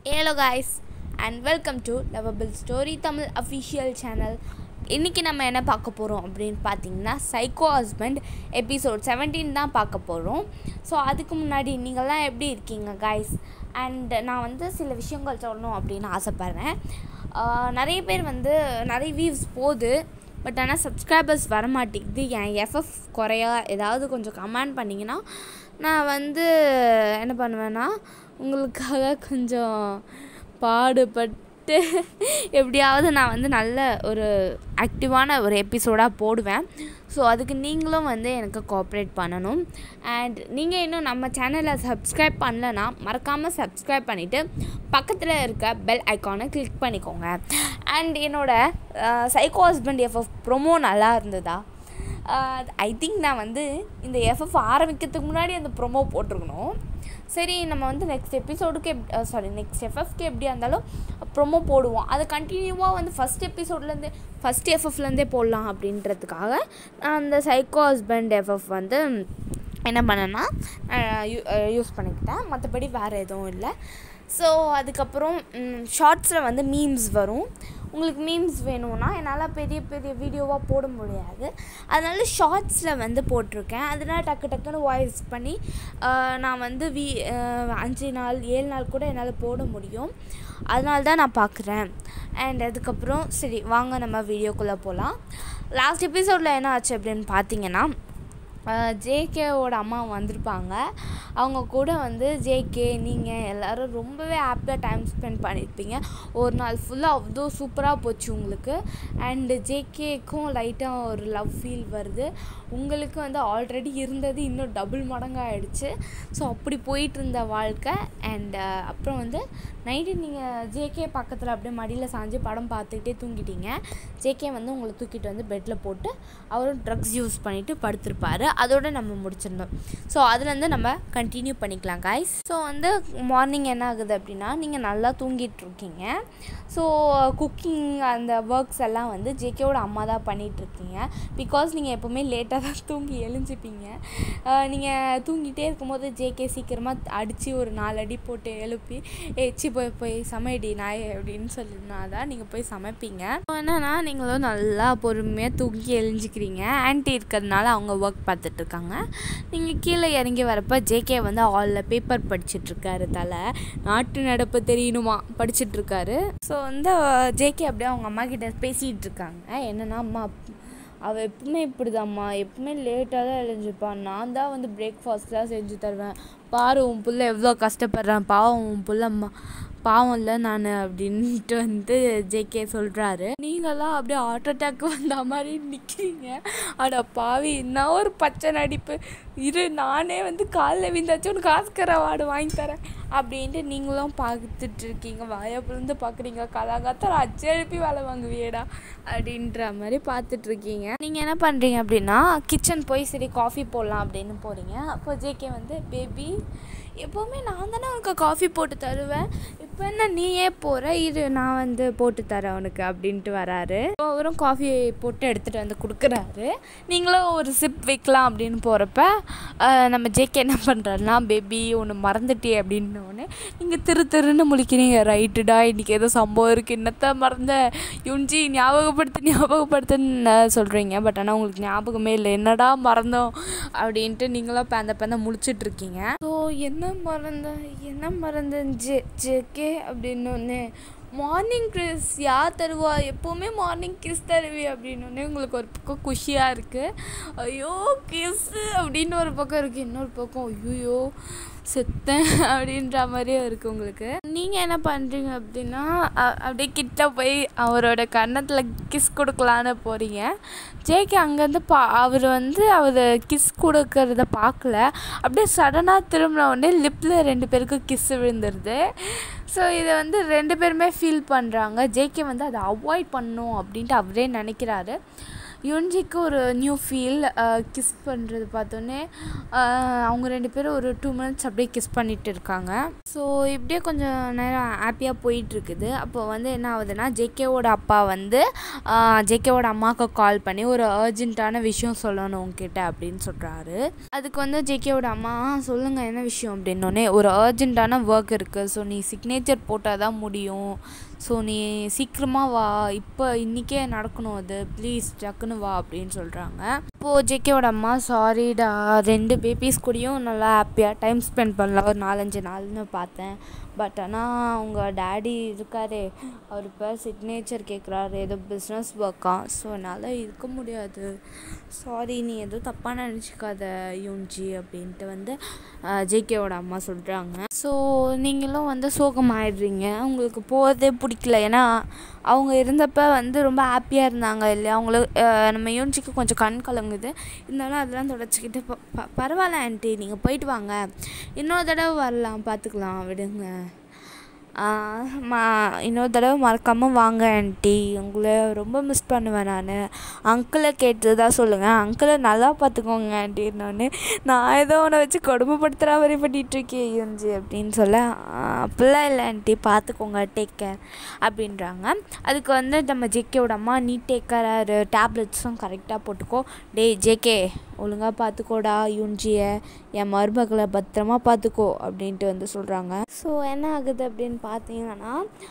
hello guys and welcome to lovable story Tamil official channel இன்றைக்கி நம்ம என்ன பார்க்க போகிறோம் அப்படின்னு பார்த்தீங்கன்னா சைக்கோ ஹஸ்பண்ட் எபிசோட் 17 தான் பார்க்க போகிறோம் ஸோ அதுக்கு முன்னாடி நீங்கள்லாம் எப்படி இருக்கீங்க காய்ஸ் அண்ட் நான் வந்து சில விஷயங்கள் சொல்லணும் அப்படின்னு ஆசைப்பட்றேன் ஆஹ் நிறைய பேர் வந்து நிறைய வியூஸ் போகுது பட் ஆனால் சப்ஸ்கிரைபர்ஸ் வர மாட்டேங்குது என் எஃப்எஃப் குறையா ஏதாவது கொஞ்சம் கமெண்ட் பண்ணிங்கன்னா நான் வந்து என்ன பண்ணுவேன்னா உங்களுக்காக கொஞ்சம் பாடுபட்டு எப்படியாவது நான் வந்து நல்ல ஒரு ஆக்டிவான ஒரு எபிசோடாக போடுவேன் ஸோ அதுக்கு நீங்களும் வந்து எனக்கு கோஆப்ரேட் பண்ணணும் அண்ட் நீங்கள் இன்னும் நம்ம சேனலை சப்ஸ்கிரைப் பண்ணலன்னா மறக்காமல் சப்ஸ்கிரைப் பண்ணிவிட்டு பக்கத்தில் இருக்க பெல் ஐக்கானை கிளிக் பண்ணிக்கோங்க அண்ட் என்னோட சைக்கோ ஹஸ்பண்ட் எஃப்எஃப் ப்ரொமோ நல்லா இருந்ததா ஐ திங்க் நான் வந்து இந்த எஃப்எஃப் ஆரம்பிக்கிறதுக்கு முன்னாடி அந்த ப்ரொமோ போட்டிருக்கணும் சரி நம்ம வந்து நெக்ஸ்ட் எபிசோடுக்கு எப் சாரி நெக்ஸ்ட் எஃப்எஃப்க்கு எப்படியா இருந்தாலும் ப்ரொமோ போடுவோம் அதை கண்டினியூவாக வந்து ஃபஸ்ட் எபிசோட்லேருந்தே ஃபஸ்ட் எஃப்எஃப்லேருந்தே போடலாம் அப்படின்றதுக்காக நான் அந்த சைக்கோ ஹஸ்பண்ட் எஃப்எஃப் வந்து என்ன பண்ணேன்னா யூஸ் பண்ணிக்கிட்டேன் மற்றபடி வேறு எதுவும் இல்லை ஸோ அதுக்கப்புறம் ஷார்ட்ஸில் வந்து மீம்ஸ் வரும் உங்களுக்கு மீம்ஸ் வேணும்னா என்னால் பெரிய பெரிய வீடியோவாக போட முடியாது அதனால ஷார்ட்ஸில் வந்து போட்டிருக்கேன் அதனால் டக்கு டக்குன்னு வாய்ஸ் பண்ணி ஆஹ், நான் வந்து வீ ஆஹ், அஞ்சு நாள் ஏழு நாள் கூட என்னால் போட முடியும் அதனால தான் நான் பார்க்குறேன் அண்ட் அதுக்கப்புறம் சரி வாங்க நம்ம வீடியோக்குள்ளே போகலாம் லாஸ்ட் எபிசோடில் என்ன ஆச்சு அப்படின்னு பார்த்தீங்கன்னா ஜேகேவோட அம்மா வந்திருப்பாங்க அவங்க கூட வந்து ஜேகே நீங்கள் எல்லோரும் ரொம்பவே ஹாப்பியாக டைம் ஸ்பெண்ட் பண்ணியிருப்பீங்க ஒரு நாள் ஃபுல்லாக அவ்வளோ சூப்பராக போச்சு உங்களுக்கு அண்டு ஜேகேக்கும் லைட்டாக ஒரு லவ் ஃபீல் வருது உங்களுக்கு வந்து ஆல்ரெடி இருந்தது இன்னும் டபுள் மடங்காகிடுச்சு ஸோ அப்படி போயிட்டு இருந்த வாழ்க்கை அண்ட் அப்புறம் வந்து நைட்டு நீங்கள் ஜேகே பக்கத்தில் அப்படியே மடியில் சாஞ்சு படம் பார்த்துக்கிட்டே தூங்கிட்டீங்க ஜேகே வந்து உங்களை தூக்கிட்டு வந்து பெட்டில் போட்டு அவரும் ட்ரக்ஸ் யூஸ் பண்ணிவிட்டு படுத்திருப்பாரு அதோட நம்ம முடிச்சிருந்தோம் ஸோ அதுலேருந்து நம்ம கண்டினியூ பண்ணிக்கலாம் காய்ஸ் ஸோ வந்து மார்னிங் என்ன ஆகுது அப்படின்னா நீங்கள் நல்லா தூங்கிட்டு இருக்கீங்க ஸோ குக்கிங் அந்த ஒர்க்ஸ் எல்லாம் வந்து ஜேகேவோட அம்மா தான் பண்ணிகிட்ருக்கீங்க பிகாஸ் நீங்கள் எப்போவுமே லேட்டாக தான் தூங்கி எழுஞ்சிப்பீங்க நீங்கள் தூங்கிட்டே இருக்கும்போது ஜேகே சீக்கிரமாக அடித்து ஒரு நாலு அடி போட்டு எழுப்பி ஏச்சி போய் போய் சமைடி நாய் அப்படின்னு சொல்லினா தான் நீங்கள் போய் சமைப்பீங்க So என்னன்னா நீங்களும் நல்லா பொறுமையாக தூங்கி எழுஞ்சிக்கிறீங்க ஆன்ட்டி இருக்கிறதுனால அவங்க ஒர்க் பார்த்துட்ருக்காங்க நீங்கள் கீழே இறங்கி வரப்போ ஜேகே வந்து ஆலில் பேப்பர் படிச்சிட்ருக்காரு தலை நாட்டு நடப்பு தெரியணுமா படிச்சிட்ருக்காரு ஸோ வந்து ஜேகே அப்படியே அவங்க அம்மா கிட்ட பேசிகிட்டு இருக்காங்க என்னன்னா அம்மா அவள் எப்பவுமே இப்படிதாம்மா எப்பவுமே லேட்டாக தான் எழுஞ்சிப்பா நான் தான் வந்து பிரேக்ஃபாஸ்ட்லாம் செஞ்சு தருவேன் பாரு உன் புள்ள எவ்வளோ கஷ்டப்படுறான் பாவம் உன் புள்ளம்மா பாவம் இல்லை நான் அப்படின்ட்டு வந்து ஜேகே சொல்கிறாரு நீங்களாம் அப்படியே ஹார்ட் அட்டாக் வந்த மாதிரி நிற்கிறீங்க அட பாவி என்ன ஒரு பச்சை நடிப்பு இரு நானே வந்து காலில் விழுந்தாச்சும் உனக்கு ஆஸ்கர் அவார்டு வாங்கி தரேன் அப்படின்ட்டு நீங்களும் பார்த்துட்டு இருக்கீங்க வாயை பிறந்து பார்க்குறீங்க கலாகாத்தர் அச்சு எழுப்பி வேலை வாங்குவியேடா அப்படின்ற மாதிரி பார்த்துட்ருக்கீங்க நீங்கள் என்ன பண்ணுறீங்க அப்படின்னா கிச்சன் போய் சரி காஃபி போடலாம் அப்படின்னு போகிறீங்க அப்போ ஜேகே வந்து பேபி எப்போவுமே நான் தானே உனக்கு காஃபி போட்டு தருவேன் இப்போ என்ன நீயே போகிற இரு நான் வந்து போட்டு தரேன் உனக்கு அப்படின்ட்டு வராரு So, அவரும் காஃபி போட்டு எடுத்துகிட்டு வந்து கொடுக்குறாரு நீங்களும் ஒரு சிப் வைக்கலாம் அப்படின்னு போகிறப்ப நம்ம ஜேகே என்ன பண்ணுறாருனா பேபி ஒன்று மறந்துட்டியே அப்படின்னோடனே நீங்கள் திரு திருன்னு முழிக்கிறீங்க ரைட்டுடா இன்றைக்கி ஏதோ சம்பவம் இருக்குது என்னத்த மறந்த யுஞ்சி ஞாபகப்படுத்து ஞாபகப்படுத்துன்னு சொல்கிறீங்க பட் ஆனால் உங்களுக்கு ஞாபகமே இல்லை என்னடா மறந்தோம் அப்படின்ட்டு நீங்களும் பேந்த பேந்த முழிச்சிட்டு இருக்கீங்க ஸோ என்ன மறந்தேன் என்ன மறந்தேன் ஜே ஜேகே அப்படின்னு ஒன்று மார்னிங் கிறிஸ் யார் தருவா எப்போவுமே மார்னிங் கிஸ் தருவி அப்படின்னு உங்களுக்கு ஒரு பக்கம் குஷியாக இருக்குது ஐயோ கிஸ்ஸு அப்படின்னு ஒரு பக்கம் இருக்குது இன்னொரு பக்கம் ஐயோ செத்தேன் அப்படின்ற மாதிரியே இருக்குது உங்களுக்கு நீங்கள் என்ன பண்ணுறீங்க அப்படின்னா அ- அப்படியே கிட்ட போய் அவரோட கன்னத்தில் கிஸ் கொடுக்கலான்னு போகிறீங்க ஜேகே அங்கேருந்து பா அவர் வந்து அவர் கிஸ் கொடுக்கறத பார்க்கல அப்படியே சடனாக திரும்பின உடனே லிப்பில் ரெண்டு பேருக்கும் கிஸ் விழுந்துருது ஸோ இதை வந்து ரெண்டு பேருமே ஃபீல் பண்ணுறாங்க ஜேகே வந்து அதை அவாய்ட் பண்ணும் அப்படின்ட்டு அவரே நினைக்கிறாரு யுன்ஜிக்கு ஒரு நியூ ஃபீல் கிஸ் பண்ணுறது பார்த்தோன்னே அவங்க ரெண்டு பேரும் ஒரு டூ மினிட்ஸ் அப்படியே கிஸ் பண்ணிட்டு இருக்காங்க ஸோ இப்படியே கொஞ்சம் நேரம் ஹாப்பியாக போயிட்டுருக்குது அப்போ வந்து என்ன ஆகுதுன்னா ஜேகேவோட அப்பா வந்து ஜேகேவோட அம்மாவுக்கு கால் பண்ணி ஒரு அர்ஜென்ட்டான விஷயம் சொல்லணும் உங்ககிட்ட அப்படின்னு சொல்கிறாரு அதுக்கு வந்து ஜேகேவோட அம்மா சொல்லுங்கள் என்ன விஷயம் அப்படின்னோடனே ஒரு அர்ஜென்ட்டான ஒர்க் இருக்குது ஸோ நீ சிக்னேச்சர் போட்டால் தான் முடியும் ஸோ நீ சீக்கிரமாக வா இப்போ இன்றைக்கே நடக்கணும் அது ப்ளீஸ் டக்குன்னு வா அப்படின்னு சொல்கிறாங்க இப்போது ஜேகேவோட அம்மா சாரிடா ரெண்டு பேபிஸ் கூடயும் நல்லா ஹாப்பியாக டைம் ஸ்பெண்ட் பண்ணலாம் ஒரு நாலஞ்சு நாள்னு பார்த்தேன் பட் ஆனால் அவங்க டேடி இருக்காரே அவர் இப்போ சிக்னேச்சர் கேட்குறாரு ஏதோ பிஸ்னஸ் ஒர்க்கா ஸோ என்னால் இருக்க முடியாது சாரி நீ எதுவும் தப்பாக நினச்சிக்காத யூன்ஜி அப்படின்ட்டு வந்து ஜேகேவோட அம்மா சொல்கிறாங்க ஸோ நீங்களும் வந்து சோகமாயிடுறீங்க உங்களுக்கு போகிறதே பிடிக்கல ஏன்னா அவங்க இருந்தப்ப வந்து ரொம்ப ஹாப்பியாக இருந்தாங்க இல்லையா அவங்களுக்கு நம்ம யூன்ஜிக்கு கொஞ்சம் கண் கலங்குது இருந்தாலும் அதெல்லாம் தொடச்சிக்கிட்டு ப ப பரவாயில்ல ஆண்டி நீங்கள் போயிட்டு வாங்க இன்னொரு தடவை வரலாம் பார்த்துக்கலாம் விடுங்க மா இன்னொரு தடவை மறக்காமல் வாங்க ஆண்டி உங்களை ரொம்ப மிஸ் பண்ணுவேன் நான் அங்கிளை கேட்டதா சொல்லுங்கள் அங்கிளை நல்லா பார்த்துக்கோங்க ஆண்டின்னொன்னே நான் ஏதோ உன்னை வச்சு கொடுமைப்படுத்துகிற மாதிரி பண்ணிகிட்ருக்கேன் யூன்ஜி அப்படின்னு சொல்ல அப்படிலாம் இல்லை ஆண்டி பார்த்துக்கோங்க டேக் கேர் அப்படின்றாங்க அதுக்கு வந்து நம்ம ஜேகேவோட அம்மா நீ டேக் கேர் டேப்லெட்ஸும் கரெக்டாக போட்டுக்கோ டேய் ஜேகே ஒழுங்காக பார்த்துக்கோடா யூன்ஜியை என் மருமகளை பத்திரமா பார்த்துக்கோ அப்படின்ட்டு வந்து சொல்கிறாங்க ஸோ என்ன ஆகுது அப்படின்னு பார்த்தீங்கன்னா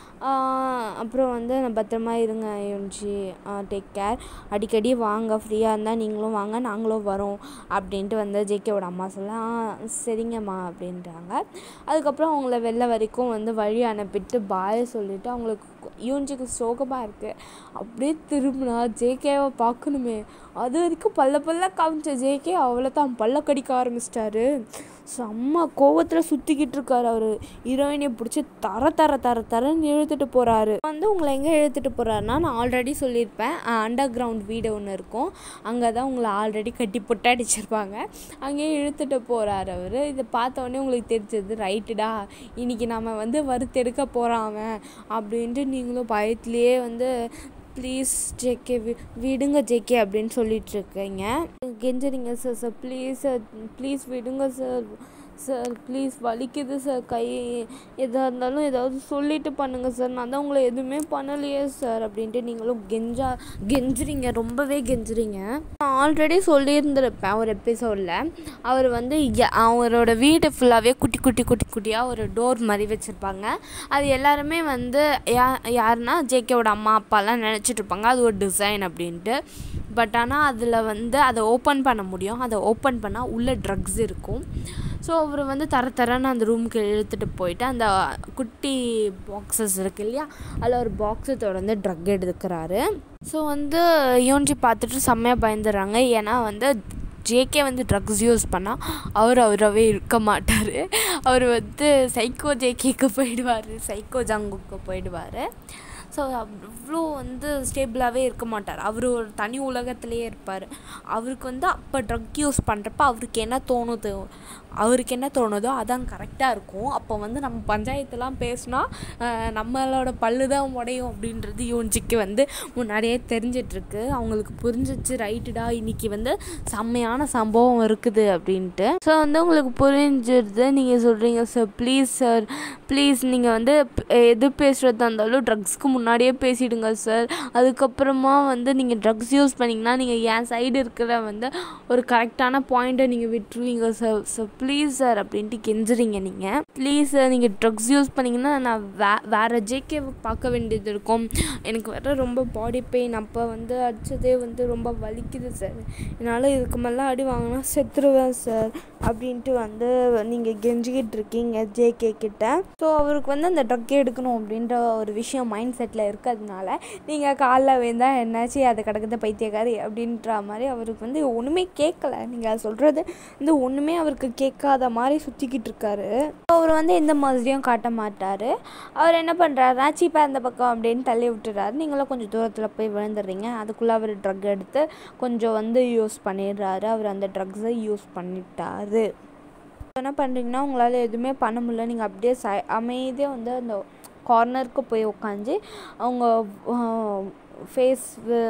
அப்புறம் வந்து பத்திரமா இருங்க யூன்ஜி டேக் கேர் அடிக்கடி வாங்க ஃப்ரீயாக இருந்தால் நீங்களும் வாங்க நாங்களும் வரோம் அப்படின்ட்டு வந்து ஜேகேவோட அம்மா சொல்ல சரிங்கம்மா அப்படின்றாங்க அதுக்கப்புறம் அவங்கள வெளில வரைக்கும் வந்து வழி அனுப்பிட்டு பாய சொல்லிவிட்டு அவங்களுக்கு யூன்ஜிக்கு சோகமாக இருக்குது அப்படியே திரும்பினா ஜேகேவை பார்க்கணுமே அது வரைக்கும் பல்ல பல்ல காமிச்ச ஜேகே அவ்வளோ தான் பல்ல கடிக்க ஆரம்பிச்சிட்டாரு செம்ம கோவத்தில் சுற்றிக்கிட்டு இருக்காரு அவர் ஹீரோயினை பிடிச்சி தர தர தர தரன்னு இழுத்துட்டு போகிறாரு வந்து உங்களை எங்கே இழுத்துட்டு போகிறாருன்னா நான் ஆல்ரெடி சொல்லியிருப்பேன் அண்டர் கிரவுண்ட் வீடு ஒன்று இருக்கும் அங்கே தான் உங்களை ஆல்ரெடி கட்டி புட்ட அடிச்சிருப்பாங்க அங்கேயே இழுத்துட்டு போகிறாரு அவர் இதை பார்த்த உடனே உங்களுக்கு தெரிஞ்சது ரைட்டுடா இன்றைக்கி நம்ம வந்து வறுத்தெடுக்க போகிறான் அவன் அப்படின்ட்டு நீங்களும் பயத்துலேயே வந்து ப்ளீஸ் ஜேகே வி விடுங்க ஜேகே அப்படின்னு சொல்லிட்டு இருக்கீங்க கெஞ்சுறீங்க sir sir please sir please விடுங்க சார் சார் ப்ளீஸ் வலிக்குது சார் கை எதாக இருந்தாலும் ஏதாவது சொல்லிட்டு பண்ணுங்கள் சார் நான் தான் உங்களை எதுவுமே பண்ணலையே சார் அப்படின்ட்டு நீங்களும் கெஞ்சா கெஞ்சுறீங்க ரொம்பவே கெஞ்சுறீங்க நான் ஆல்ரெடி சொல்லியிருந்திருப்பேன் ஒரு எபிசோடில் அவர் வந்து அவரோட வீடு ஃபுல்லாகவே குட்டி குட்டி குட்டி குட்டியாக ஒரு டோர் மாதிரி வச்சுருப்பாங்க அது எல்லாருமே வந்து யா யாருன்னா ஜேகேவோட அம்மா அப்பாலாம் நினச்சிட்டு இருப்பாங்க அது ஒரு டிசைன் அப்படின்ட்டு பட் ஆனால் அதில் வந்து அதை ஓப்பன் பண்ண முடியும் அதை ஓப்பன் பண்ணால் உள்ளே ட்ரக்ஸ் இருக்கும் ஸோ அவர் வந்து தர தரன்னு அந்த ரூமுக்கு இழுத்துட்டு போயிட்டு அந்த குட்டி பாக்ஸஸ் இருக்கு இல்லையா அதில் ஒரு பாக்ஸை தொடர்ந்து ட்ரக் எடுக்கிறாரு ஸோ வந்து யோன்ஜி பார்த்துட்டு செம்மையாக பயந்துடுறாங்க ஏன்னா வந்து ஜேகே வந்து ட்ரக்ஸ் யூஸ் பண்ணால் அவர் அவராகவே இருக்க மாட்டார் அவர் வந்து சைக்கோ ஜேகேக்கு போயிடுவார் சைக்கோ ஜங்குக்கு போயிடுவார் ஸோ அவ்வளோ வந்து ஸ்டேபிளாகவே இருக்க மாட்டார் அவர் ஒரு தனி உலகத்துலேயே இருப்பார் அவருக்கு வந்து அப்போ ட்ரக் யூஸ் பண்ணுறப்ப அவருக்கு என்ன தோணுது அவருக்கு என்ன தோணுதோ அதான் கரெக்டாக இருக்கும் அப்போ வந்து நம்ம பஞ்சாயத்துலாம் பேசினா நம்மளோட பல்லு தான் உடையும் அப்படின்றது யோன்ஜிக்கு வந்து முன்னாடியே தெரிஞ்சிட்ருக்கு அவங்களுக்கு புரிஞ்சிச்சு ரைட்டுடா இன்றைக்கி வந்து செம்மையான சம்பவம் இருக்குது அப்படின்ட்டு ஸோ வந்து உங்களுக்கு புரிஞ்சிடுது நீங்கள் சொல்கிறீங்க சார் ப்ளீஸ் சார் ப்ளீஸ் நீங்கள் வந்து எது பேசுகிறதா இருந்தாலும் ட்ரக்ஸ்க்கு முன்னாடியே பேசிடுங்க சார் அதுக்கப்புறமா வந்து நீங்கள் ட்ரக்ஸ் யூஸ் பண்ணிங்கன்னா நீங்கள் என் சைடு இருக்கிற வந்து ஒரு கரெக்டான பாயிண்ட்டை நீங்கள் விட்டுருவீங்க சார் சார் ப்ளீஸ் சார் அப்படின்ட்டு கெஞ்சுறீங்க நீங்கள் ப்ளீஸ் சார் நீங்கள் ட்ரக்ஸ் யூஸ் பண்ணிங்கன்னா நான் வே வேறு ஜேகே பார்க்க வேண்டியது இருக்கும் எனக்கு வர ரொம்ப பாடி பெயின் அப்போ வந்து அடித்ததே வந்து ரொம்ப வலிக்குது சார் என்னால் இதுக்கு மேலே அடி வாங்கினா செத்துருவேன் சார் அப்படின்ட்டு வந்து நீங்கள் கெஞ்சிக்கிட்டு இருக்கீங்க ஜேகே கிட்ட ஸோ அவருக்கு வந்து அந்த ட்ரக் எடுக்கணும் அப்படின்ற ஒரு விஷயம் மைண்ட் செட்டில் இருக்கிறதுனால நீங்கள் காலில் வேந்தா என்னாச்சு அதை கிடக்குது பைத்தியக்காரி அப்படின்ற மாதிரி அவருக்கு வந்து ஒன்றுமே கேட்கல நீங்கள் சொல்கிறது வந்து ஒன்றுமே அவருக்கு கேட்காத மாதிரி சுற்றிக்கிட்டு இருக்காரு அவர் வந்து எந்த மாதிரியும் காட்ட மாட்டார் அவர் என்ன பண்ணுறாரு சீப்பா அந்த பக்கம் அப்படின்னு தள்ளி விட்டுறாரு நீங்களும் கொஞ்சம் தூரத்தில் போய் விழுந்துடுறீங்க அதுக்குள்ளே அவர் ட்ரக் எடுத்து கொஞ்சம் வந்து யூஸ் பண்ணிடுறாரு அவர் அந்த ட்ரக்ஸை யூஸ் பண்ணிட்டாரு என்ன பண்ணுறீங்கன்னா உங்களால் எதுவுமே பண்ண முடியல நீங்கள் அப்படியே சை அமைதியாக வந்து அந்த கார்னருக்கு போய் உட்காந்து அவங்க ஃபேஸ்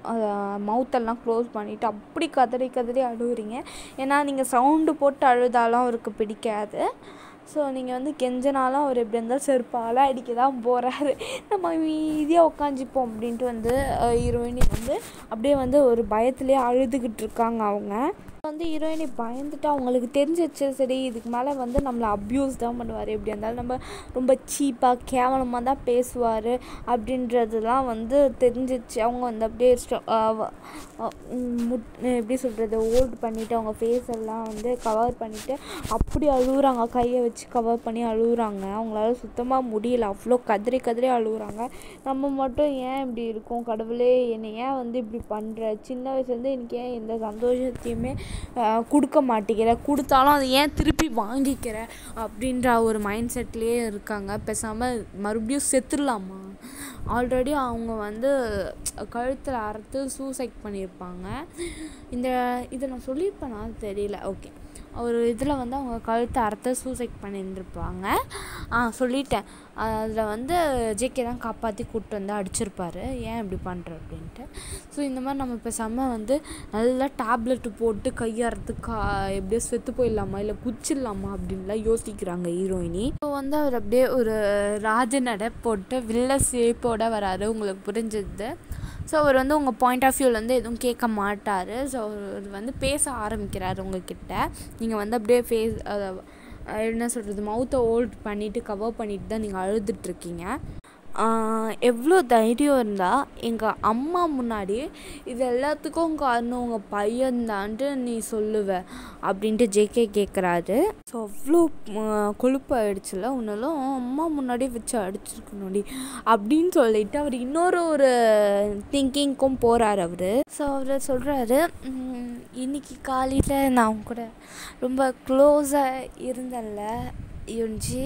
மவுத்தெல்லாம் க்ளோஸ் பண்ணிவிட்டு அப்படி கதறி கதறி அழுகுறீங்க ஏன்னா நீங்கள் சவுண்டு போட்டு அழுதாலும் அவருக்கு பிடிக்காது ஸோ நீங்கள் வந்து கெஞ்சனாலும் அவர் எப்படி இருந்தாலும் செருப்பால் அடிக்க தான் போகிறாரு நம்ம மீதியாக உட்காந்துப்போம் அப்படின்ட்டு வந்து ஹீரோயினி வந்து அப்படியே வந்து ஒரு பயத்துலேயே அழுதுகிட்டு இருக்காங்க அவங்க வந்து ஹீரோயினி பயந்துட்டு அவங்களுக்கு தெரிஞ்சிச்சு சரி இதுக்கு மேலே வந்து நம்மளை அப்யூஸ் தான் பண்ணுவார் எப்படி இருந்தாலும் நம்ம ரொம்ப சீப்பாக கேவலமாக தான் பேசுவார் அப்படின்றதுலாம் வந்து தெரிஞ்சிச்சு அவங்க வந்து அப்படியே ஸ்ட- ஆஹ் ஆஹ் முட் எப்படி சொல்கிறது ஹோல்ட் பண்ணிவிட்டு அவங்க ஃபேஸ் எல்லாம் வந்து கவர் பண்ணிவிட்டு அப்படி அழுகுறாங்க கையை வச்சு கவர் பண்ணி அழுகுறாங்க அவங்களால சுத்தமாக முடியல அவ்வளோ கதறி கதறி அழுகுறாங்க நம்ம மட்டும் ஏன் இப்படி இருக்கோம் கடவுளே என்னை ஏன் வந்து இப்படி பண்ணுற சின்ன வயசுலேருந்து எனக்கு ஏன் எந்த சந்தோஷத்தையுமே ஆஹ் கொடுக்க மாட்டேங்கிற கொடுத்தாலும் அதை ஏன் திருப்பி வாங்கிக்கிற அப்படின்ற ஒரு மைண்ட் செட்லேயே இருக்காங்க பேசாமல் மறுபடியும் செத்துடலாமா ஆல்ரெடி அவங்க வந்து கழுத்தில் அறுத்து சூசைட் பண்ணியிருப்பாங்க இந்த இதை நான் சொல்லியிருப்பேனா தெரியல ஓகே ஒரு இதில் வந்து அவங்க கழுத்தை அறுத்து சூசைட் பண்ணியிருந்திருப்பாங்க ஆ சொல்லிட்டேன் அதில் வந்து ஜேகே தான் காப்பாற்றி கூப்பிட்டு வந்து அடிச்சிருப்பாரு ஏன் இப்படி பண்ணுற அப்படின்ட்டு ஸோ இந்த மாதிரி நம்ம பேசாமல் வந்து நல்லா டேப்லெட்டு போட்டு கையறுத்து கா எப்படியோ செத்து போயிடலாமா இல்லை குச்சிடலாமா அப்படின்லாம் யோசிக்கிறாங்க ஹீரோயினி ஸோ வந்து அவர் அப்படியே ஒரு ராஜ நடை போட்டு வில்ல சேப்போட வராரு உங்களுக்கு புரிஞ்சுது ஸோ அவர் வந்து உங்கள் பாயிண்ட் ஆஃப் வியூவில் வந்து எதுவும் கேட்க மாட்டார் ஸோ அவர் வந்து பேச ஆரம்பிக்கிறார் உங்ககிட்ட நீங்கள் வந்து அப்படியே ஃபேஸ் என்ன சொல்கிறது மவுத்தை ஹோல்ட் பண்ணிவிட்டு கவர் பண்ணிட்டு தான் நீங்கள் அழுதுட்ருக்கீங்க எவ்வளோ தைரியம் இருந்தால் எங்கள் அம்மா முன்னாடி இது எல்லாத்துக்கும் காரணம் உங்கள் பையன்தான்ட்டு நீ சொல்லுவ அப்படின்ட்டு ஜேகே கேட்குறாரு ஸோ அவ்வளோ கொழுப்பு ஆயிடுச்சுல உன்னாலும் அம்மா முன்னாடி வச்சு அடிச்சிருக்கணும்டி அப்படின்னு சொல்லிட்டு அவர் இன்னொரு ஒரு திங்கிங்க்கும் போகிறார் அவர் ஸோ அவர் சொல்கிறாரு இன்னைக்கு காலையில் நான் அவங்க கூட ரொம்ப க்ளோஸாக இருந்தேன்ல யுன்ஜி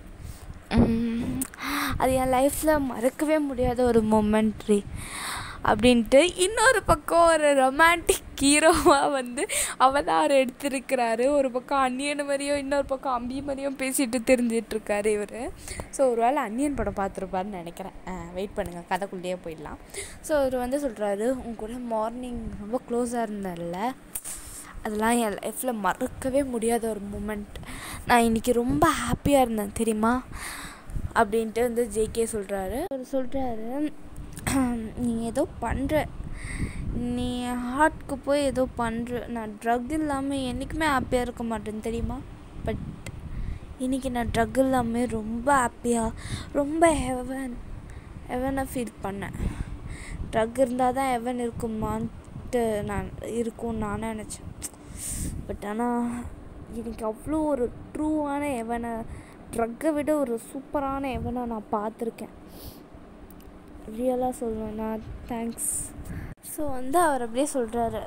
உம், அது என் லைஃப்பில் மறக்கவே முடியாத ஒரு மொமெண்ட்ரி அப்படின்ட்டு இன்னொரு பக்கம் ஒரு ரொமான்டிக் ஹீரோவாக வந்து அவதார் எடுத்திருக்கிறாரு ஒரு பக்கம் அந்நியன் மாதிரியும் இன்னொரு பக்கம் அம்பி மாதிரியும் பேசிட்டு தெரிஞ்சிட்ருக்காரு இவர் ஸோ ஒரு வேளை அந்நியன் படம் பார்த்துருப்பாருன்னு நினைக்கிறேன் வெயிட் பண்ணுங்கள் கதைக்குள்ளேயே போயிடலாம் ஸோ அவர் வந்து சொல்கிறாரு உங்க கூட மார்னிங் ரொம்ப க்ளோஸாக இருந்தேன்ல அதெல்லாம் என் லைஃப்பில் மறக்கவே முடியாத ஒரு மூமெண்ட் நான் இன்றைக்கி ரொம்ப ஹாப்பியாக இருந்தேன் தெரியுமா அப்படின்ட்டு வந்து ஜேகே சொல்கிறாரு அவர் சொல்கிறாரு நீ ஏதோ பண்ணுற நீ ஹார்ட்க்கு போய் ஏதோ பண்ணுற நான் ட்ரக் இல்லாமல் என்றைக்குமே ஹாப்பியாக இருக்க மாட்டேன் தெரியுமா பட் இன்றைக்கி நான் ட்ரக் இல்லாமல் ரொம்ப ஹாப்பியாக ரொம்ப ஹெவன் ஹெவனை ஃபீல் பண்ணேன் ட்ரக் இருந்தால் தான் ஹெவன் இருக்குமான்ட்டு நான் இருக்கும்னு நான் நினச்சேன் பட் ஆனால் எனக்கு அவ்வளோ ஒரு ட்ரூவான எவனை ட்ரக்கை விட ஒரு சூப்பரான எவனை நான் பார்த்துருக்கேன் ரியலாக சொல்லணும்னா தேங்க்ஸ் ஸோ வந்து அவர் அப்படியே சொல்கிறாரு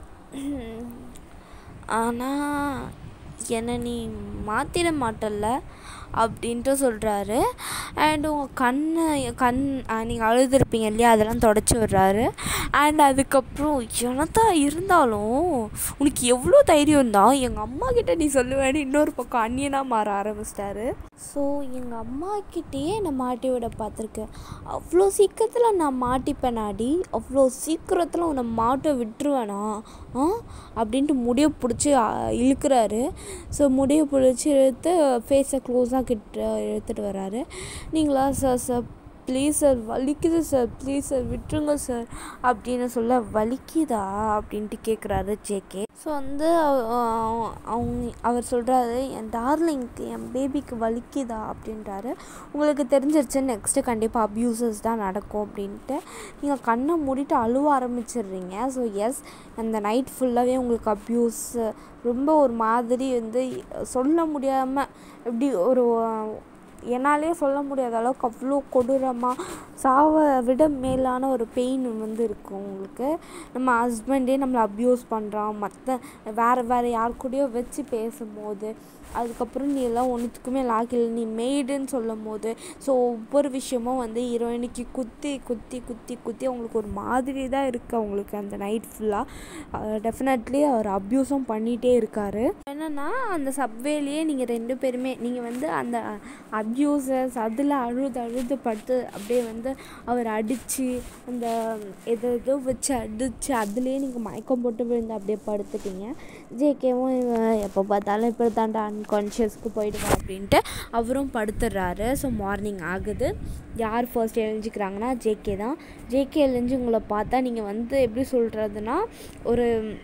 ஆனால் என்னை நீ மாற்றிட மாட்டல்ல அப்படின்ட்டு சொல்கிறாரு அண்ட் உங்கள் கண்ணை கண் நீங்கள் அழுதுருப்பீங்க இல்லையா அதெல்லாம் தொடச்சி விடுறாரு அண்ட் அதுக்கப்புறம் எனத்தா இருந்தாலும் உனக்கு எவ்வளோ தைரியம் இருந்தால் எங்கள் அம்மா கிட்ட நீ சொல்லுவேன்னு இன்னொரு பக்கம் அந்நியனாக மாற ஆரம்பிச்சிட்டாரு ஸோ எங்கள் அம்மா கிட்டேயே என்னை மாட்டி விட பார்த்துருக்கேன் அவ்வளோ சீக்கிரத்தில் நான் மாட்டிப்பேனாடி அவ்வளோ சீக்கிரத்தில் உன்னை மாட்ட விட்டுருவேனா ஆ அப்படின்ட்டு முடியை பிடிச்சி இழுக்கிறாரு ஸோ முடியை பிடிச்சி இழுத்து ஃபேஸை க்ளோஸாக கிட்ட எடுத்துகிட்டு வராரு நீங்களா சார் சார் ப்ளீஸ் சார் வலிக்குது சார் ப்ளீஸ் சார் விட்டுருங்க சார் அப்படின்னு சொல்ல வலிக்குதா அப்படின்ட்டு கேட்குறாரு ஜேகே ஸோ வந்து அவ- அவ- அவங்க அவர் சொல்கிறாரு என் டார்லிங்க்கு என் பேபிக்கு வலிக்குதா அப்படின்றாரு உங்களுக்கு தெரிஞ்சிருச்சு நெக்ஸ்ட்டு கண்டிப்பாக அப்யூசஸ் தான் நடக்கும் அப்படின்ட்டு நீங்கள் கண்ணை மூடிட்டு அழுவ ஆரம்பிச்சிடுறீங்க ஸோ எஸ் அந்த நைட் ஃபுல்லாகவே உங்களுக்கு அப்யூஸ் ரொம்ப ஒரு மாதிரி வந்து சொல்ல முடியாமல் எப்படி ஒரு என்னாலே சொல்ல முடியாத அளவுக்கு அவ்வளோ கொடூரமாக சாவை விட மேலான ஒரு பெயின் வந்து இருக்கும் உங்களுக்கு நம்ம ஹஸ்பண்டே நம்மளை அப்யூஸ் பண்ணுறான் மற்ற வேறு வேறு யார் கூடயோ வச்சு பேசும்போது அதுக்கப்புறம் நீ எல்லாம் ஒன்றுத்துக்குமே லாக்கில் நீ மெய்டுன்னு சொல்லும் போது ஸோ ஒவ்வொரு விஷயமும் வந்து ஹீரோயினுக்கு குத்தி குத்தி குத்தி குத்தி அவங்களுக்கு ஒரு மாதிரி தான் இருக்குது அவங்களுக்கு அந்த நைட் ஃபுல்லாக டெஃபினெட்லி அவர் அப்யூஸும் பண்ணிகிட்டே இருக்கார் என்னென்னா அந்த சப்வேலேயே நீங்கள் ரெண்டு பேருமே நீங்கள் வந்து அந்த அப்யூசஸ் அதில் அழுது அழுது படுத்து அப்படியே வந்து அவர் அடித்து அந்த எதோ ஏதோ வச்சு அடித்து அதுலேயே நீங்கள் மயக்கம் போட்டு விழுந்து அப்படியே படுத்துட்டீங்க ஜேகேவும் எப்போ பார்த்தாலும் இப்படி தாண்டா அன்கான்ஷியஸ்க்கு போயிடுவா அப்படின்ட்டு அவரும் படுத்துடுறாரு ஸோ மார்னிங் ஆகுது யார் ஃபர்ஸ்ட் எழுஞ்சிக்கிறாங்கன்னா ஜேகே தான் ஜேகே எழுஞ்சி உங்களை பார்த்தா நீங்கள் வந்து எப்படி சொல்கிறதுனா ஒரு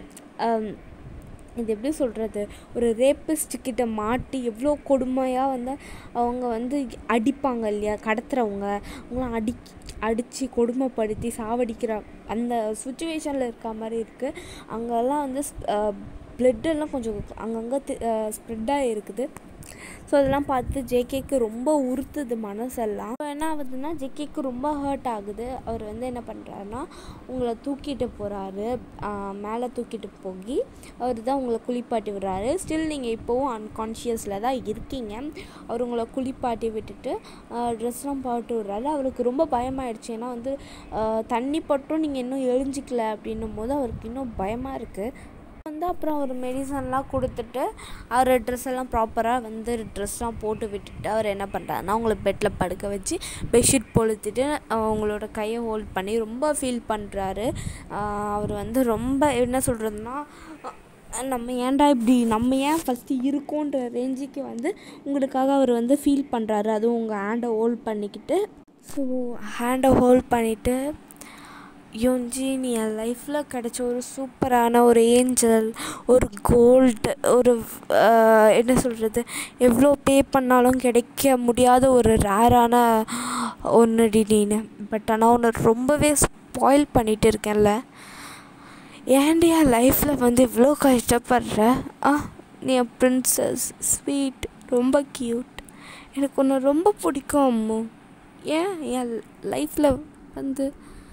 இது எப்படி சொல்கிறது ஒரு ரேப்பிஸ்ட் கிட்ட மாட்டி எவ்வளோ கொடுமையாக வந்து அவங்க வந்து அடிப்பாங்க இல்லையா கடத்துறவங்க அவங்களாம் அடி அடித்து கொடுமைப்படுத்தி சாவடிக்கிற அந்த சுச்சுவேஷனில் இருக்க மாதிரி இருக்குது அங்கெல்லாம் வந்து ப்ளட்டெல்லாம் கொஞ்சம் அங்கங்கே ஸ்ப்ரெட்டாக இருக்குது ஸோ அதெல்லாம் பார்த்து ஜேகேக்கு ரொம்ப உறுத்துது மனசெல்லாம் என்ன ஆகுதுன்னா ஜேகேக்கு ரொம்ப ஹர்ட் ஆகுது அவர் வந்து என்ன பண்ணுறாருன்னா உங்களை தூக்கிட்டு போகிறாரு மேலே தூக்கிட்டு போய் அவர் தான் உங்களை குளிப்பாட்டி விடுறாரு ஸ்டில் நீங்கள் இப்போவும் அன்கான்ஷியஸில் தான் இருக்கீங்க அவர் உங்களை குளிப்பாட்டி விட்டுட்டு ட்ரெஸ்லாம் போட்டு விடுறாரு அவருக்கு ரொம்ப பயமாயிடுச்சு ஏன்னா வந்து தண்ணி பட்டும் நீங்கள் இன்னும் எழுஞ்சிக்கல அப்படின்னும் போது அவருக்கு இன்னும் பயமாக இருக்குது வந்து அப்புறம் ஒரு மெடிசன்லாம் கொடுத்துட்டு அவர் ட்ரெஸ் எல்லாம் ப்ராப்பராக வந்து ட்ரெஸ்லாம் போட்டு விட்டுட்டு அவர் என்ன பண்ணுறாருன்னா அவங்கள பெட்டில் படுக்க வச்சு பெட்ஷீட் பொழுத்திட்டு அவங்களோட கையை ஹோல்ட் பண்ணி ரொம்ப ஃபீல் பண்ணுறாரு அவர் வந்து ரொம்ப என்ன சொல்கிறதுனா நம்ம ஏன்டா இப்படி நம்ம ஏன் ஃபஸ்ட்டு இருக்கோன்ற ரேஞ்சுக்கு வந்து உங்களுக்காக அவர் வந்து ஃபீல் பண்ணுறாரு அதுவும் உங்கள் ஹேண்டை ஹோல்ட் பண்ணிக்கிட்டு ஸோ ஹேண்டை ஹோல்ட் பண்ணிவிட்டு யோன்ஜி நீ என் லைஃப்பில் கிடச்ச ஒரு சூப்பரான ஒரு ஏஞ்சல் ஒரு கோல்டு ஒரு என்ன சொல்கிறது எவ்வளோ பே பண்ணாலும் கிடைக்க முடியாத ஒரு ரேரான ஒன்றுடி நீனு பட் ஆனால் உன்னை ரொம்பவே ஸ்பாயில் பண்ணிகிட்டு இருக்கேன்ல ஏன்டி என் லைஃப்பில் வந்து இவ்வளோ கஷ்டப்படுற ஆ நீ என் ப்ரின்ஸஸ் ஸ்வீட் ரொம்ப க்யூட் எனக்கு உன்னை ரொம்ப பிடிக்கும் அம்மு ஏன் என் லைஃப்பில் வந்து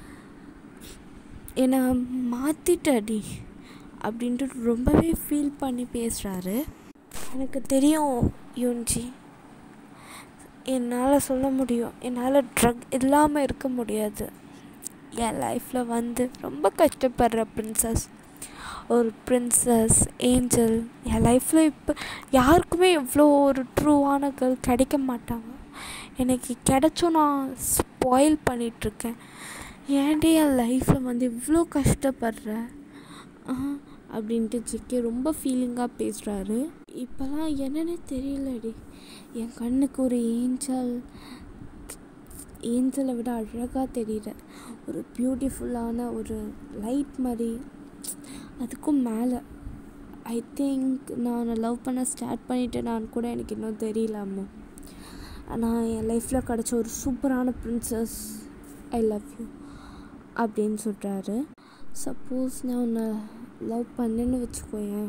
என்னை மாற்றிட்டடி அப்படின்ட்டு ரொம்பவே ஃபீல் பண்ணி பேசுகிறாரு எனக்கு தெரியும் யூன்ஜி என்னால் சொல்ல முடியும் என்னால் ட்ரக் இல்லாமல் இருக்க முடியாது என் லைஃப்பில் வந்து ரொம்ப கஷ்டப்படுற ப்ரின்ஸஸ் ஒரு ப்ரின்ஸஸ் ஏஞ்சல் என் லைஃப்பில் இப்போ யாருக்குமே எவ்வளோ ஒரு ட்ரூவான கேர்ள் கிடைக்க மாட்டாங்க எனக்கு கிடைச்சும் நான் ஸ்பாயில் பண்ணிகிட்ருக்கேன் ஏன்டி என் லைஃப்பில் வந்து இவ்வளோ கஷ்டப்படுற அப்படின்ட்டு ஜிக்கே ரொம்ப ஃபீலிங்காக பேசுகிறாரு இப்போலாம் என்னன்னே தெரியலடி என் கண்ணுக்கு ஒரு ஏஞ்சல் ஏஞ்சலை விட அழகாக தெரியல ஒரு பியூட்டிஃபுல்லான ஒரு லைட் மாதிரி அதுக்கும் மேலே ஐ திங்க் நான் லவ் பண்ண ஸ்டார்ட் பண்ணிவிட்டு நான் கூட எனக்கு இன்னும் தெரியலாமோ நான் என் லைஃப்பில் கிடச்ச ஒரு சூப்பரான ப்ரின்ஸஸ் ஐ லவ் யூ அப்படின்னு சொல்கிறாரு சப்போஸ் நான் உன்னை லவ் பண்ணேன்னு வச்சுக்கோயேன்